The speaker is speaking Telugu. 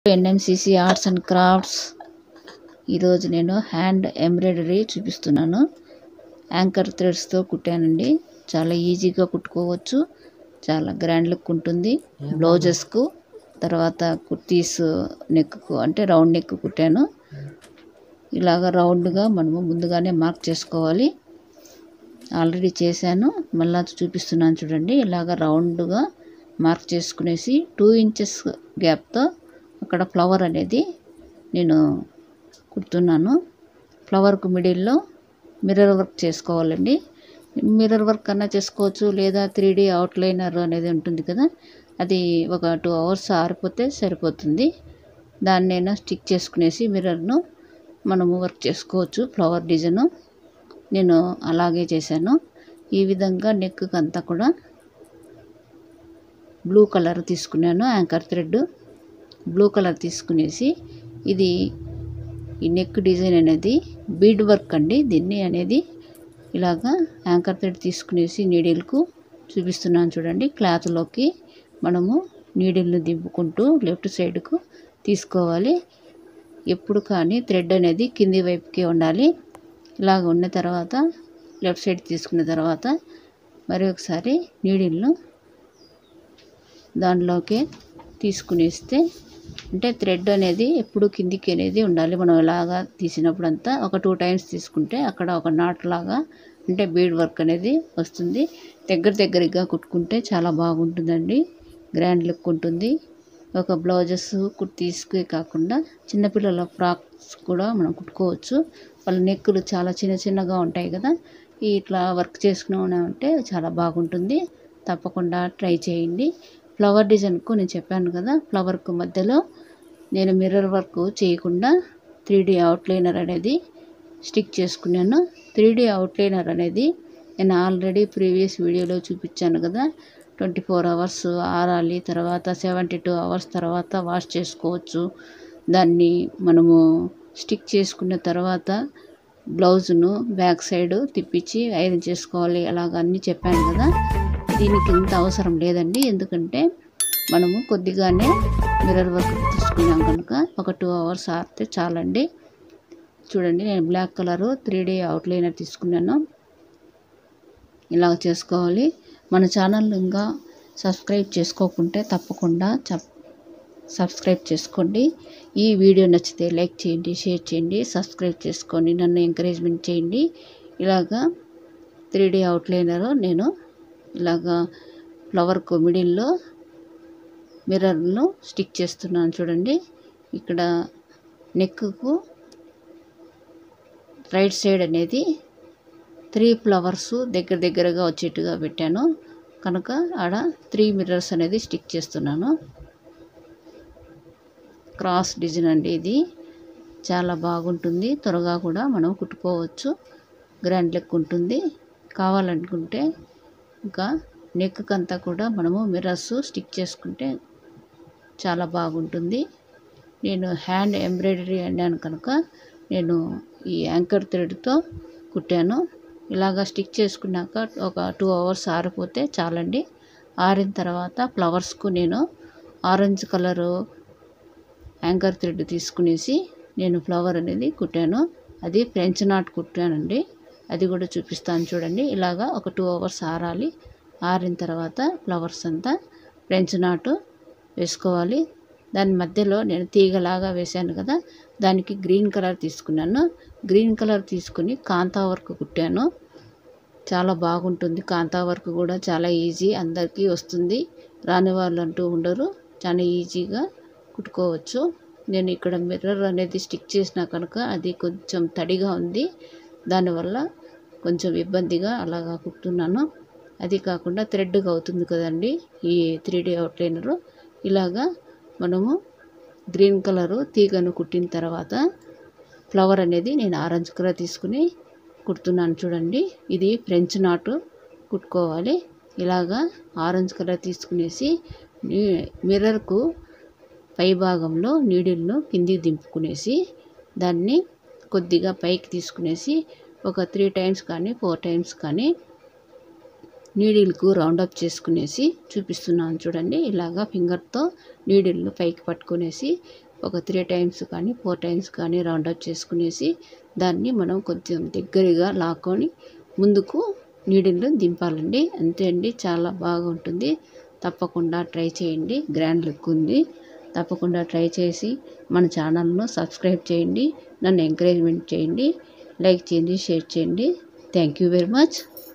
ఎన్ఎంసిసి ఆర్ట్స్ అండ్ క్రాఫ్ట్స్ ఈరోజు నేను హ్యాండ్ ఎంబ్రాయిడరీ చూపిస్తున్నాను యాంకర్ థ్రెడ్స్తో కుట్టానండి చాలా ఈజీగా కుట్టుకోవచ్చు చాలా గ్రాండ్ లుక్ ఉంటుంది బ్లౌజెస్కు తర్వాత కుర్తీస్ నెక్కు అంటే రౌండ్ నెక్ కుట్టాను ఇలాగ రౌండ్గా మనము ముందుగానే మార్క్ చేసుకోవాలి ఆల్రెడీ చేశాను మళ్ళా చూపిస్తున్నాను చూడండి ఇలాగ రౌండ్గా మార్క్ చేసుకునేసి టూ ఇంచెస్ గ్యాప్తో అక్కడ ఫ్లవర్ అనేది నేను కుడుతున్నాను ఫ్లవర్కు మిడిల్లో మిర్రర్ వర్క్ చేసుకోవాలండి మిర్రర్ వర్క్ అన్నా చేసుకోవచ్చు లేదా త్రీ డీ అవుట్లైనర్ అనేది ఉంటుంది కదా అది ఒక టూ అవర్స్ ఆరిపోతే సరిపోతుంది దాన్నైనా స్టిక్ చేసుకునేసి మిర్రర్ను మనము వర్క్ చేసుకోవచ్చు ఫ్లవర్ డిజైను నేను అలాగే చేశాను ఈ విధంగా నెక్ అంతా కూడా బ్లూ కలర్ తీసుకున్నాను యాంకర్ థ్రెడ్ బ్లూ కలర్ తీసుకునేసి ఇది ఈ నెక్ డిజైన్ అనేది బీడ్ వర్క్ అండి దీన్ని అనేది ఇలాగా యాంకర్ థ్రెడ్ తీసుకునేసి నీడిల్కు చూపిస్తున్నాను చూడండి క్లాత్లోకి మనము నీడిల్ని దింపుకుంటూ లెఫ్ట్ సైడ్కు తీసుకోవాలి ఎప్పుడు కానీ థ్రెడ్ అనేది కింది వైపుకి ఉండాలి ఇలాగ ఉన్న తర్వాత లెఫ్ట్ సైడ్ తీసుకున్న తర్వాత మరి ఒకసారి నీడిల్ను దానిలోకి తీసుకునేస్తే అంటే థ్రెడ్ అనేది ఎప్పుడు కిందికి అనేది ఉండాలి మనం ఇలాగా తీసినప్పుడు అంతా ఒక టూ టైమ్స్ తీసుకుంటే అక్కడ ఒక నాట్ లాగా అంటే బీడ్ వర్క్ అనేది వస్తుంది దగ్గర దగ్గరగా కుట్టుకుంటే చాలా బాగుంటుందండి గ్రాండ్ లుక్ ఉంటుంది ఒక బ్లౌజెస్ కుర్తీస్కి కాకుండా చిన్నపిల్లల ఫ్రాక్స్ కూడా మనం కుట్టుకోవచ్చు వాళ్ళ నెక్కులు చాలా చిన్న చిన్నగా ఉంటాయి కదా ఇట్లా వర్క్ చేసుకున్నామంటే చాలా బాగుంటుంది తప్పకుండా ట్రై చేయండి ఫ్లవర్ డిజైన్కు నేను చెప్పాను కదా ఫ్లవర్కు మధ్యలో నేను మిర్రర్ వర్క్ చేయకుండా త్రీ డీ అవుట్లైనర్ అనేది స్టిక్ చేసుకున్నాను త్రీ డీ అవుట్లైనర్ అనేది నేను ఆల్రెడీ ప్రీవియస్ వీడియోలో చూపించాను కదా ట్వంటీ ఫోర్ అవర్స్ ఆరాలి తర్వాత సెవెంటీ టూ అవర్స్ తర్వాత వాష్ చేసుకోవచ్చు దాన్ని మనము స్టిక్ చేసుకున్న తర్వాత బ్లౌజును బ్యాక్ సైడ్ తిప్పించి ఐరన్ చేసుకోవాలి అలాగ అన్నీ చెప్పాను కదా దీనికి ఇంత అవసరం లేదండి ఎందుకంటే మనము కొద్దిగానే మిర్రర్ వర్క్ తీసుకున్నాం కనుక ఒక టూ అవర్స్ ఆరితే చాలండి చూడండి నేను black colour three D outliner తీసుకున్నాను ఇలా చేసుకోవాలి మన ఛానల్ ఇంకా సబ్స్క్రైబ్ చేసుకోకుంటే తప్పకుండా సబ్స్క్రైబ్ చేసుకోండి ఈ వీడియో నచ్చితే లైక్ చేయండి షేర్ చేయండి సబ్స్క్రైబ్ చేసుకోండి నన్ను ఎంకరేజ్మెంట్ చేయండి ఇలాగా త్రీ డీ అవుట్లైనర్ నేను ఇలాగా ఫ్లవర్కు మిడిల్లో మిర్రర్ను స్టిక్ చేస్తున్నాను చూడండి ఇక్కడ నెక్కు రైట్ సైడ్ అనేది త్రీ ఫ్లవర్స్ దగ్గర దగ్గరగా వచ్చేట్టుగా పెట్టాను కనుక ఆడ త్రీ మిర్రర్స్ అనేది స్టిక్ చేస్తున్నాను క్రాస్ డిజైన్ అండి ఇది చాలా బాగుంటుంది త్వరగా కూడా మనం కుట్టుకోవచ్చు గ్రాండ్ లెక్ ఉంటుంది కావాలనుకుంటే ఇంకా నెక్ అంతా కూడా మనము మిర్రర్స్ స్టిక్ చేసుకుంటే చాలా బాగుంటుంది నేను హ్యాండ్ ఎంబ్రాయిడరీ అన్నాను కనుక నేను ఈ యాంకర్ థ్రెడ్తో కుట్టాను ఇలాగా స్టిక్ చేసుకున్నాక ఒక టూ అవర్స్ ఆరిపోతే చాలండి ఆరిన తర్వాత ఫ్లవర్స్కు నేను ఆరెంజ్ కలరు యాంకర్ థ్రెడ్ తీసుకునేసి నేను ఫ్లవర్ అనేది కుట్టాను అది ఫ్రెంచ్ నాట్ కుట్టానండి అది కూడా చూపిస్తాను చూడండి ఇలాగా ఒక టూ అవర్స్ ఆరాలి ఆరిన తర్వాత ఫ్లవర్స్ అంతా ఫ్రెంచ్ నాటు వేసుకోవాలి దాని మధ్యలో నేను తీగలాగా వేశాను కదా దానికి గ్రీన్ కలర్ తీసుకున్నాను గ్రీన్ కలర్ తీసుకుని కాంతా వర్క్ కుట్టాను చాలా బాగుంటుంది కాంతా వర్క్ కూడా చాలా ఈజీ అందరికీ వస్తుంది రాని వాళ్ళు అంటూ ఉండరు చాలా ఈజీగా కుట్టుకోవచ్చు నేను ఇక్కడ మిర్రర్ అనేది స్టిక్ చేసిన కనుక అది కొంచెం తడిగా ఉంది దానివల్ల కొంచెం ఇబ్బందిగా అలాగా కుట్టున్నాను అది కాకుండా థ్రెడ్గా అవుతుంది కదండి ఈ త్రీ డీ అవుట్లైనరు ఇలాగా మనము గ్రీన్ కలరు తీగను కుట్టిన తర్వాత ఫ్లవర్ అనేది నేను ఆరెంజ్ కలర్ తీసుకుని కుడుతున్నాను చూడండి ఇది ఫ్రెంచ్ నాటు కుట్టుకోవాలి ఇలాగా ఆరెంజ్ కలర్ తీసుకునేసి మిర్రర్కు పై భాగంలో నీడిల్ను కిందికి దింపుకునేసి దాన్ని కొద్దిగా పైకి తీసుకునేసి ఒక త్రీ టైమ్స్ కానీ ఫోర్ టైమ్స్ కానీ నీడిల్కు రౌండప్ చేసుకునేసి చూపిస్తున్నాను చూడండి ఇలాగా ఫింగర్తో నీడిల్ను పైకి పట్టుకునేసి ఒక త్రీ టైమ్స్ కానీ ఫోర్ టైమ్స్ కానీ రౌండ్ అప్ చేసుకునేసి దాన్ని మనం కొంచెం దగ్గరగా లాక్కొని ముందుకు నీడిల్ని దింపాలండి అంతే అండి చాలా బాగుంటుంది తప్పకుండా ట్రై చేయండి గ్రాండ్ లుక్ ఉంది తప్పకుండా ట్రై చేసి మన ఛానల్ను సబ్స్క్రైబ్ చేయండి నన్ను ఎంకరేజ్మెంట్ చేయండి లైక్ చేయండి షేర్ చేయండి థ్యాంక్ యూ వెరీ మచ్